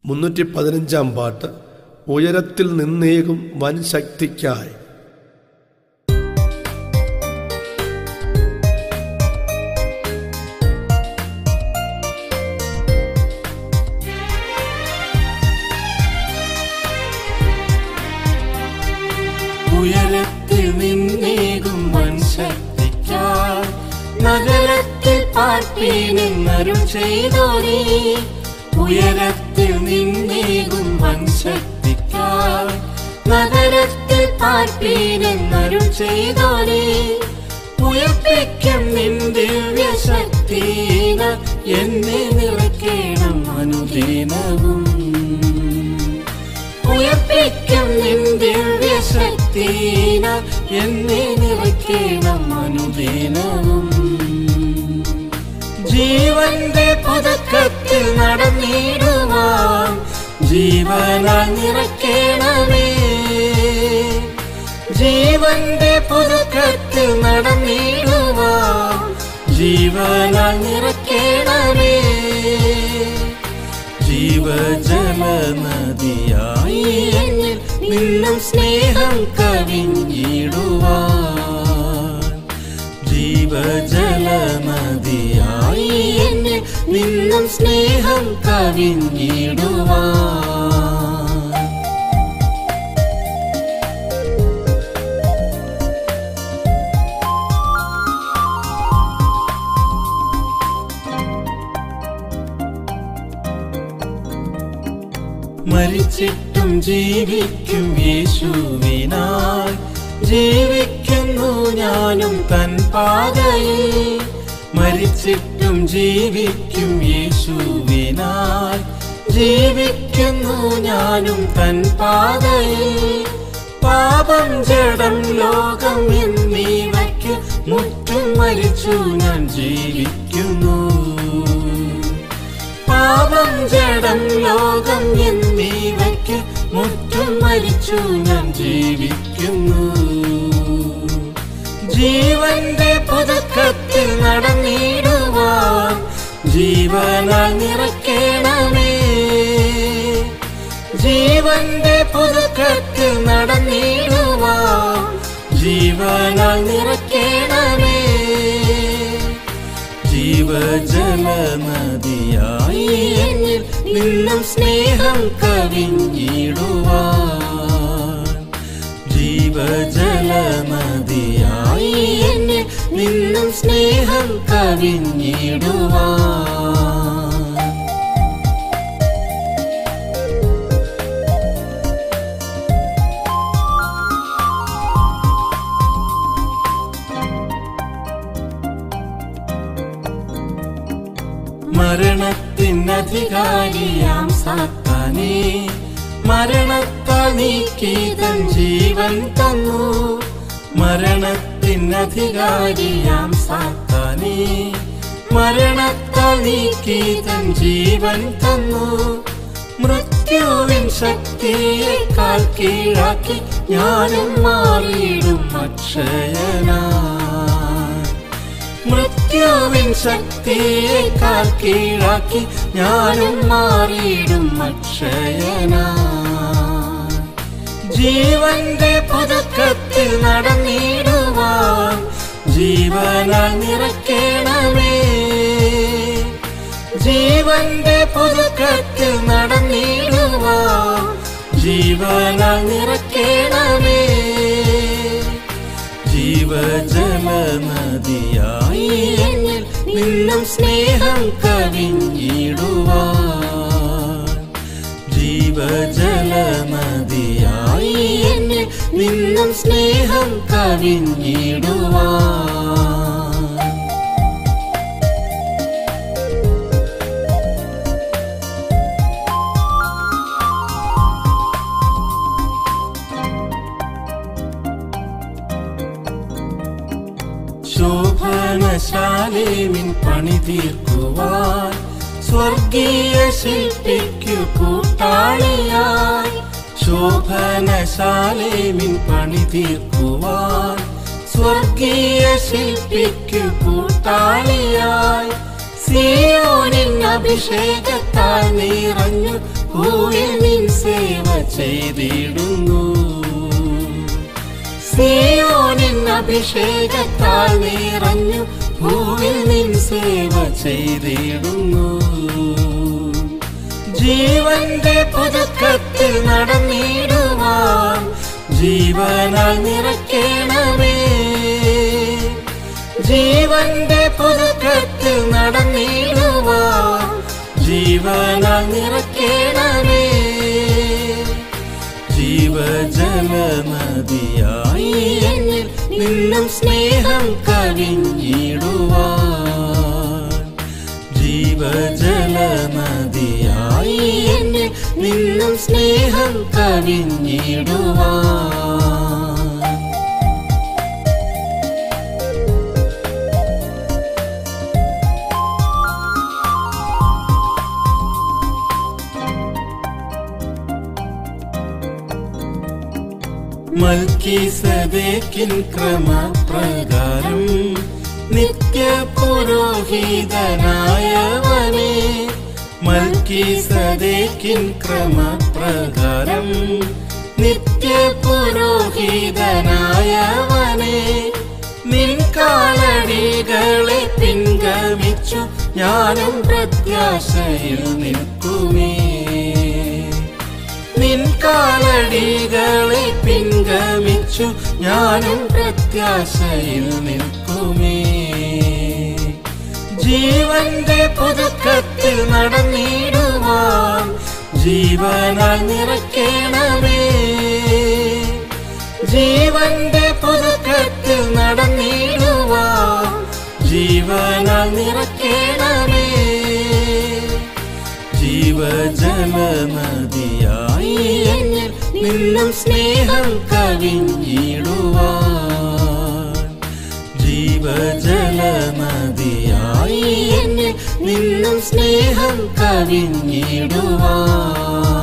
മുന്നൂറ്റി പതിനഞ്ചാം പാട്ട് ഉയരത്തിൽ നിന്നേകും വൻ ശക്തിക്കായി ഉയരത്തിൽ നിന്നേകും വൻ ശക്തിക്കായി നഗരത്തിൽ പാർപ്പീനെന്നരുൾ ചെയ്തോരേ ഉയരത്തിൽ നിന്നേകും വൻ ശക്തിക്കായി നഗരത്തിൽ പാർപ്പീനെന്നരുൾ ചെയ്തോരേ ഉയർപ്പിക്കും നിൻ ദിവ്യശക്തീന എന്നെ നിറയ്ക്കണം അനുദിനവും ഉയർപ്പിക്കും നിൻ ദിവ്യശക്തീന എന്നെ നിറയ്ക്കണം അനുദിനവും ജീവന്റെ പുതുക്കത്തിൽ നടന്നിടുവാൻ ജീവനാൽ നിറയ്ക്കണമേ ജീവന്റെ പുതുക്കത്തിൽ നടന്നിടുവാൻ ജീവനാൽ നിറയ്ക്കണമേ ജീവജലനദിയായി എന്നിൽ നിന്നും സ്നേഹം കവിഞ്ഞിടുവാൻ ജീവജലനദിയായി എന്നിൽ നിന്നും സ്നേഹം കവിഞ്ഞിടുവാൻ മരിച്ചിട്ടും ജീവിക്കും യേശുവിനായി ജീവിക്കുന്നു ഞാനും തൻ പാതയിൽ മരിച്ചിട്ടും ജീവിക്കും യേശുവിനായി ജീവിക്കുന്നു ഞാനും തൻ പാതയിൽ പാപം ജഡം ലോകം എന്നിവയ്ക്ക് മുറ്റും മരിച്ചു ഞാൻ ജീവിക്കുന്നു പാപം ജഡം ലോകം എന്നിവയ്ക്ക് മുറ്റും മരിച്ചു ഞാൻ ജീവിക്കുന്നു ജീവന്റെ പുതുക്കത്തിൽ നടന്നിടുവാൻ ജീവനാൽ നിറയ്ക്കണമേ ജീവന്റെ പുതുക്കത്തിൽ നടന്നിടുവാൻ ജീവനാൽ നിറയ്ക്കണമേ ജീവജലനദിയായി എന്നിൽ നിന്നും സ്നേഹം കവിഞ്ഞിടുവാൻ ജീവജലനദിയായി എന്നിൽ നിന്നും സ്നേഹം കവിഞ്ഞിടുവാൻ മരണത്തിനധികാരിയാം സാത്താനേ മരണത്താൽ നീക്കി തൻ ജീവൻ തന്നു മരണത്തിനധികാരിയാം സാത്താനേ മരണത്താൽ നീക്കി തൻ ജീവൻ തന്നു മൃത്യുവിൻ ശക്തിയേക്കാൾ കീഴാക്കി ഞാനും മാറിയിടും അക്ഷയനാ മൃത്യുവിൻ ശക്തിയേക്കാൾ കീഴാക്കി ഞാനും മാറിയിടും അക്ഷയന ജീവന്റെ പുതുക്കത്തിൽ നടന്നിടുവാൻ ജീവനാൽ നിറയ്ക്കണമേ ജീവന്റെ പുതുക്കത്തിൽ നടന്നിടുവാൻ ജീവനാൽ നിറയ്ക്കണമേ ജീവജലനദിയായി എന്നിൽ നിന്നും സ്നേഹം കവിഞ്ഞിടുവാൻ ജീവജലനദിയായി എന്നിൽ നിന്നും സ്നേഹം കവിഞ്ഞിടുവാൻ ശോഭനശാലേമിൻ പണി തീർക്കുവാൻ സ്വർഗീയ ശില്പിക്കു കൂട്ടാളിയായി ശോഭനശാലേമിൻ പണി തീർക്കുവാൻ സ്വർഗീയ ശില്പിക്കു കൂട്ടാളിയായി സിയോനിൻ അഭിഷേകത്താൽ നിറഞ്ഞു ഭൂവിൽ നിൻ സേവ ചെയ്തിടുന്നു സിയോനിൻ അഭിഷേകത്താൽ നിറഞ്ഞു ഭൂവിൽ നിൻ സേവ ചെയ്തിടുന്നു ജീവന്റെ പുതുക്കത്തിൽ നടന്നിടുവാൻ ജീവനാൽ നിറയ്ക്കണമേ ജീവന്റെ പുതുക്കത്തിൽ നടന്നിടുവാൻ ജീവനാൽ നിറയ്ക്കണമേ ജീവജല നദിയായി എന്നിൽ നിന്നും സ്നേഹം കവിഞ്ഞിടുവാൻ ജീവജല നദിയായി എന്നിൽ നിന്നും സ്നേഹം കവിഞ്ഞിടുവാൻ മൽക്കീസദേക്കിൻ ക്രമപ്രകാരം നിത്യ പുരോഹിതനായവനെ മൽക്കീസദേക്കിൻ ക്രമപ്രകാരം നിത്യ പുരോഹിതനായവനെ നിൻ കാലടികളെ പിൻഗമിച്ചു ഞാനും പ്രത്യാശയിൽ നിൽക്കുമേ നിൻ കാലടികളെ പിൻഗമിച്ചു ഞാനും പ്രത്യാശയിൽ നിൽക്കുമേ ജീവന്റെ പുതുക്കത്തിൽ നടന്നിടുവാൻ ജീവനാൽ നിറയ്ക്കണമേ ജീവന്റെ പുതുക്കത്തിൽ നടന്നിടുവാൻ ജീവനാൽ നിറയ്ക്കണമേ ജീവജല നദിയായി എന്നിൽ നിന്നും സ്നേഹം കവിഞ്ഞിടുവാൻ ജീവജല നദിയായി എന്നിൽ നിന്നും സ്നേഹം കവിഞ്ഞിടുവാൻ